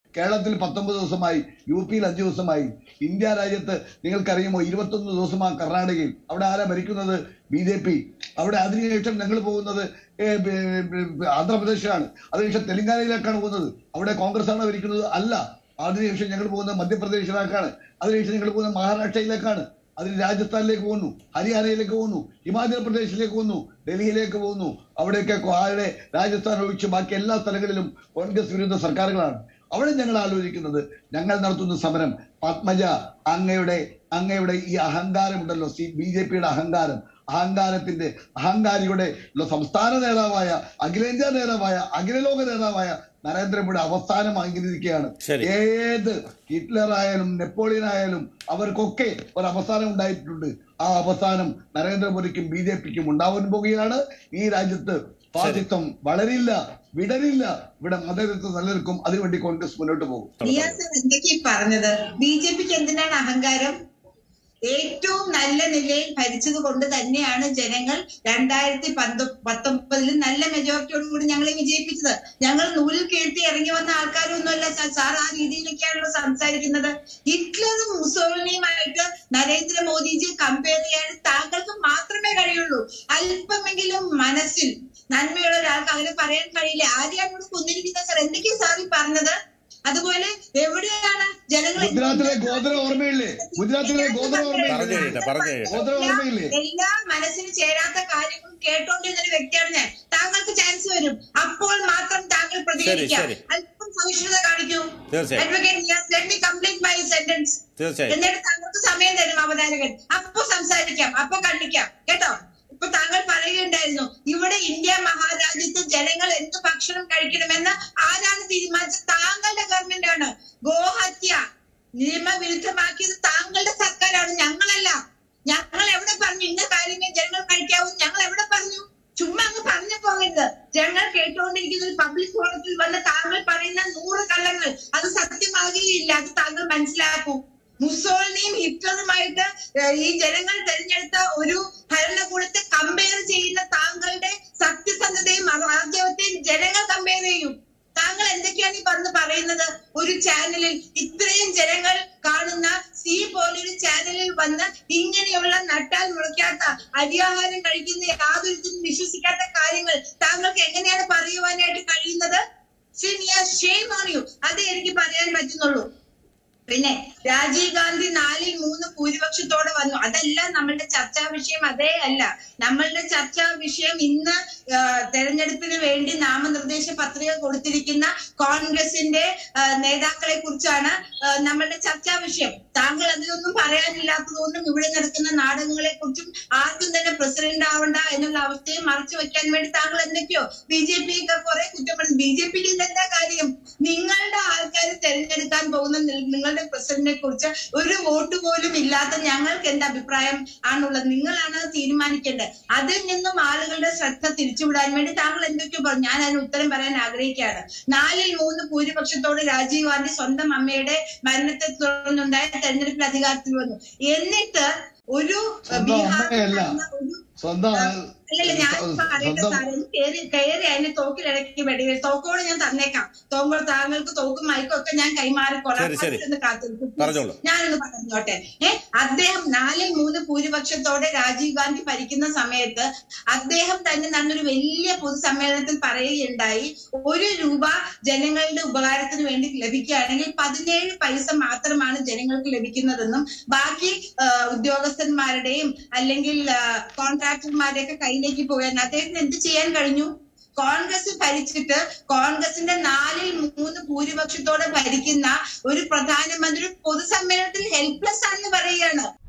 കേരളത്തിൽ പത്തൊമ്പത് ദിവസമായി യു പിയിൽ അഞ്ചു ദിവസമായി ഇന്ത്യ രാജ്യത്ത് നിങ്ങൾക്കറിയുമോ ഇരുപത്തൊന്ന് ദിവസമാണ് കർണാടകയിൽ അവിടെ ആരാ ഭരിക്കുന്നത് ബി ജെ പി അവിടെ അതിനുശേഷം ഞങ്ങൾ പോകുന്നത് ഏ, ബ- ബ- ആന്ധ്രാപ്രദേശിലാണ് അതിനുശേഷം തെലങ്കാനയിലേക്കാണ് പോകുന്നത് അവിടെ കോൺഗ്രസ് ആണ് ഭരിക്കുന്നത് അല്ല അതിനുശേഷം ഞങ്ങൾ പോകുന്നത് മധ്യപ്രദേശിലേക്കാണ് അതിനുശേഷം ഞങ്ങൾ പോകുന്നത് മഹാരാഷ്ട്രയിലേക്കാണ് അതിന് രാജസ്ഥാനിലേക്ക് പോകുന്നു ഹരിയാനയിലേക്ക് പോകുന്നു ഹിമാചൽ പ്രദേശിലേക്ക് പോകുന്നു ഡൽഹിയിലേക്ക് പോകുന്നു അവിടെയൊക്കെ ആരുടെ രാജസ്ഥാൻ ഒഴിച്ച് ബാക്കി എല്ലാ സ്ഥലങ്ങളിലും കോൺഗ്രസ് വിരുദ്ധ സർക്കാരുകളാണ് അവിടെ ഞങ്ങൾ ആലോചിക്കുന്നത് ഞങ്ങൾ നടത്തുന്ന സമരം പത്മജ അങ്ങയുടെ അങ്ങയുടെ ഈ അഹങ്കാരമുണ്ടല്ലോ സി ബി ജെ പിയുടെ അഹങ്കാരം അഹങ്കാരത്തിന്റെ അഹങ്കാരിയുടെ സംസ്ഥാന നേതാവായ അഖിലേന്ത്യാ നേതാവായ അഖിലലോക നേതാവായ നരേന്ദ്രമോദി അവസാനമായിരിക്കുകയാണ് ശരി. ഏത് ഹിറ്റ്ലർ ആയാലും നെപ്പോളിയൻ ആയാലും അവർക്കൊക്കെ ഒരു അവസാനം ഉണ്ടായിട്ടുണ്ട് ആ അവസാനം നരേന്ദ്രമോദിക്കും ബി ജെ പിക്കും ഉണ്ടാവാൻ പോവുകയാണ് ഈ രാജ്യത്ത് ഫാസിത്വം വളരില്ല വിടരില്ല ഇവിടെ മതേതരത്വം നിലനിൽക്കും അതിനുവേണ്ടി കോൺഗ്രസ് മുന്നോട്ട് പോകും നിയാസ് എന്തൊക്കെ പറഞ്ഞത് ബി ജെ പിക്ക് എന്തിനാണ് അഹങ്കാരം ഏറ്റവും നല്ല നിലയിൽ ഭരിച്ചത് കൊണ്ട് തന്നെയാണ് ജനങ്ങൾ രണ്ടായിരത്തി പന്ത പത്തൊമ്പതിൽ നല്ല മെജോറിറ്റിയോടുകൂടി ഞങ്ങളെ വിജയിപ്പിച്ചത് ഞങ്ങൾ നൂലിൽ കേട്ടി ഇറങ്ങി വന്ന ആൾക്കാരൊന്നുമല്ല സാർ സാർ ആ രീതിയിലൊക്കെയാണല്ലോ സംസാരിക്കുന്നത് ഹിറ്റ്ലറും മുസോളിനിയുമായിട്ട് നരേന്ദ്രമോദിജി കമ്പയർ ചെയ്യാൻ താങ്കൾക്ക് മാത്രമേ കഴിയുള്ളൂ അല്പമെങ്കിലും മനസ്സിൽ നന്മയുള്ള ഒരാൾക്ക് അങ്ങനെ പറയാൻ കഴിയില്ല ആരെയാണ് ഇവിടെ കൊന്നിരിക്കുന്നത് സാർ എന്തൊക്കെയാ സാർ ഈ പറഞ്ഞത് അതുപോലെ എവിടെയാണ് ജനങ്ങൾ ഗുജറാത്തിലെ ഗോത്ര ഓർമ്മയില്ലേ ഗുജറാത്തിലെ ഗോത്ര പറഞ്ഞു ഓർമ്മയില്ലേ കഴിയട്ടെ പറഞ്ഞു കഴിയട്ടെ ഗോത്ര ഓർമ്മയില്ലേ എല്ലാ മനസ്സിന് ചേരാത്ത കാര്യങ്ങളും കേട്ടോണ്ടിരുന്ന ഒരു വ്യക്തിയാണ് ഞാൻ താങ്കൾക്ക് ചാൻസ് വരും അപ്പോൾ മാത്രം താങ്കൾ പ്രതികരിക്കാം ശരി. അല്പം സഹിഷ്ണുത കാണിക്കൂ തീർച്ചയായും. Advocate let me complete my sentence തീർച്ചയായും എന്നിട്ട് താങ്കൾക്ക് സമയം തരും അവതാരകൻ അപ്പൊ സംസാരിക്കാം അപ്പൊ കണ്ടിക്കാം കേട്ടോ ഇപ്പൊ താങ്കൾ പറയുകയുണ്ടായിരുന്നു ഇവിടെ ഇന്ത്യ മഹാരാജ്യത്ത് ജനങ്ങൾ എന്ത് ഭക്ഷണം കഴിക്കണമെന്ന് ആരാണ് തീരുമാനിച്ചത് താങ്കളുടെ ഗവൺമെന്റ് ആണ് ഗോഹത്യ നിയമവിരുദ്ധമാക്കിയത് താങ്കളുടെ സർക്കാരാണ് ഞങ്ങളല്ല ഞങ്ങൾ എവിടെ പറഞ്ഞു ഇന്ന കാര്യങ്ങൾ ജനങ്ങൾ കഴിക്കാവൂ ഞങ്ങൾ എവിടെ പറഞ്ഞു ചുമ്മാ അങ്ങ് പറഞ്ഞു പോകരുത് ജനങ്ങൾ കേട്ടുകൊണ്ടിരിക്കുന്ന ഒരു പബ്ലിക് ഫോറത്തിൽ വന്ന് താങ്കൾ പറയുന്ന നൂറ് കള്ളങ്ങൾ അത് സത്യമാകുകയില്ല അത് താങ്കൾ മനസ്സിലാക്കൂ മുസോളിനിയും ഹിറ്റ്ലറുമായിട്ട് ഏഹ്, ഈ ജനങ്ങൾ തെരഞ്ഞെടുത്ത ഒരു ഭരണകൂടത്തെ കമ്പയർ ചെയ്യുന്ന താങ്കളുടെ സത്യസന്ധതയും ആദ്യത്തെയും ജനങ്ങൾ കമ്പയർ ചെയ്യും താങ്കൾ എന്തൊക്കെയാണ് ഈ പറഞ്ഞ് പറയുന്നത് ഒരു ചാനലിൽ ഇത്രയും ജനങ്ങൾ കാണുന്ന സി പോലൊരു ചാനലിൽ വന്ന് ഇങ്ങനെയുള്ള നട്ടാൽ മുളയ്ക്കാത്ത അരിയാഹാരം കഴിക്കുന്ന യാതൊരുത്തിനും വിശ്വസിക്കാത്ത കാര്യങ്ങൾ താങ്കൾക്ക് എങ്ങനെയാണ് പറയുവാനായിട്ട് കഴിയുന്നത് ഷെയിം ഓൺ യു അതേ എനിക്ക് പറയാൻ പറ്റുന്നുള്ളൂ പിന്നെ രാജീവ് ഗാന്ധി നാലിൽ മൂന്ന് ഭൂരിപക്ഷത്തോടെ വന്നു അതല്ല നമ്മളുടെ ചർച്ചാ വിഷയം അതേ അല്ല നമ്മളുടെ ചർച്ചാ വിഷയം ഇന്ന് ആ, തെരഞ്ഞെടുപ്പിന് വേണ്ടി നാമനിർദ്ദേശ പത്രിക കൊടുത്തിരിക്കുന്ന കോൺഗ്രസിന്റെ ആ, നേതാക്കളെ കുറിച്ചാണ് ആ, നമ്മളുടെ ചർച്ചാ വിഷയം താങ്കൾ അതിലൊന്നും പറയാനില്ലാത്തതുകൊണ്ടും ഇവിടെ നടക്കുന്ന നാടകങ്ങളെ കുറിച്ചും ആർക്കും തന്നെ പ്രസിഡന്റ് ആവണ്ട എന്നുള്ള അവസ്ഥയെ മറച്ചു വെക്കാൻ വേണ്ടി താങ്കൾ എന്തൊക്കെയോ ബി ജെ പി ഒക്കെ കുറെ കുറ്റപ്പെടുന്നു ബി ജെ പിക്ക് എന്താ കാര്യം നിങ്ങളുടെ ആൾക്കാർ തെരഞ്ഞെടുക്കാൻ പോകുന്ന നി- നിങ്ങളുടെ പ്രസിഡന്റിനെ കുറിച്ച് ഒരു വോട്ട് പോലും ഇല്ലാത്ത ഞങ്ങൾക്ക് എന്ത് അഭിപ്രായം ആണുള്ളത് നിങ്ങളാണ് അത് തീരുമാനിക്കേണ്ടത് അതിൽ നിന്നും ആളുകളുടെ ശ്രദ്ധ തിരിച്ചുവിടാൻ വേണ്ടി താങ്കൾ എന്തൊക്കെയോ പറഞ്ഞു ഞാൻ അതിന് ഉത്തരം പറയാൻ ആഗ്രഹിക്കുകയാണ് നാലിൽ മൂന്ന് ഭൂരിപക്ഷത്തോട് രാജീവ് ഗാന്ധി സ്വന്തം അമ്മയുടെ മരണത്തെ തുടർന്നുണ്ടായ തെരഞ്ഞെടുപ്പിൽ അധികാരത്തിൽ വന്നു എന്നിട്ട് ഒരു സ്വന്തം ബീഹാറിൽ അമ്മയല്ല. നടന്ന ഒരു സ്വന്തം അല്ലല്ല ഞാൻ പറയട്ടെ സ്വന്തം സാറേ കയറി കയറി അതിന്റെ തോക്കിലിടയ്ക്ക് വെടി തോക്കോട് ഞാൻ തന്നേക്കാം തോമ്പോൾ താങ്കൾക്ക് തോക്കും മയക്കും ഒക്കെ ഞാൻ കൈമാറിക്കോളാം ശരി, ശരി. അതിലൊന്ന് കാത്തിരിക്കും. പറഞ്ഞോളൂ. ഞാനൊന്ന് പറഞ്ഞോട്ടെ ഏ അദ്ദേഹം നാലിൽ മൂന്ന് ഭൂരിപക്ഷത്തോടെ രാജീവ് ഗാന്ധി ഭരിക്കുന്ന സമയത്ത് അദ്ദേഹം തന്നെ നടന്നൊരു വലിയ പൊതുസമ്മേളനത്തിൽ പറയുകയുണ്ടായി ഒരു രൂപ ജനങ്ങളുടെ ഉപകാരത്തിന് വേണ്ടി ലഭിക്കുകയാണെങ്കിൽ പതിനേഴ് പൈസ മാത്രമാണ് ജനങ്ങൾക്ക് ലഭിക്കുന്നതെന്നും ബാക്കി ആ, ഉദ്യോഗസ്ഥന്മാരുടെയും അല്ലെങ്കിൽ കോൺട്രാക്ടർമാരുടെ ഒക്കെ കയ്യിലേക്ക് പോകാൻ അദ്ദേഹത്തിന് എന്ത് ചെയ്യാൻ കഴിഞ്ഞു കോൺഗ്രസ് ഭരിച്ചിട്ട് കോൺഗ്രസിന്റെ നാലിൽ മൂന്ന് ഭൂരിപക്ഷത്തോടെ ഭരിക്കുന്ന ഒരു പ്രധാനമന്ത്രി പൊതുസമ്മേളനത്തിൽ ഹെൽപ്ലെസ് ആണെന്ന് പറയുകയാണ്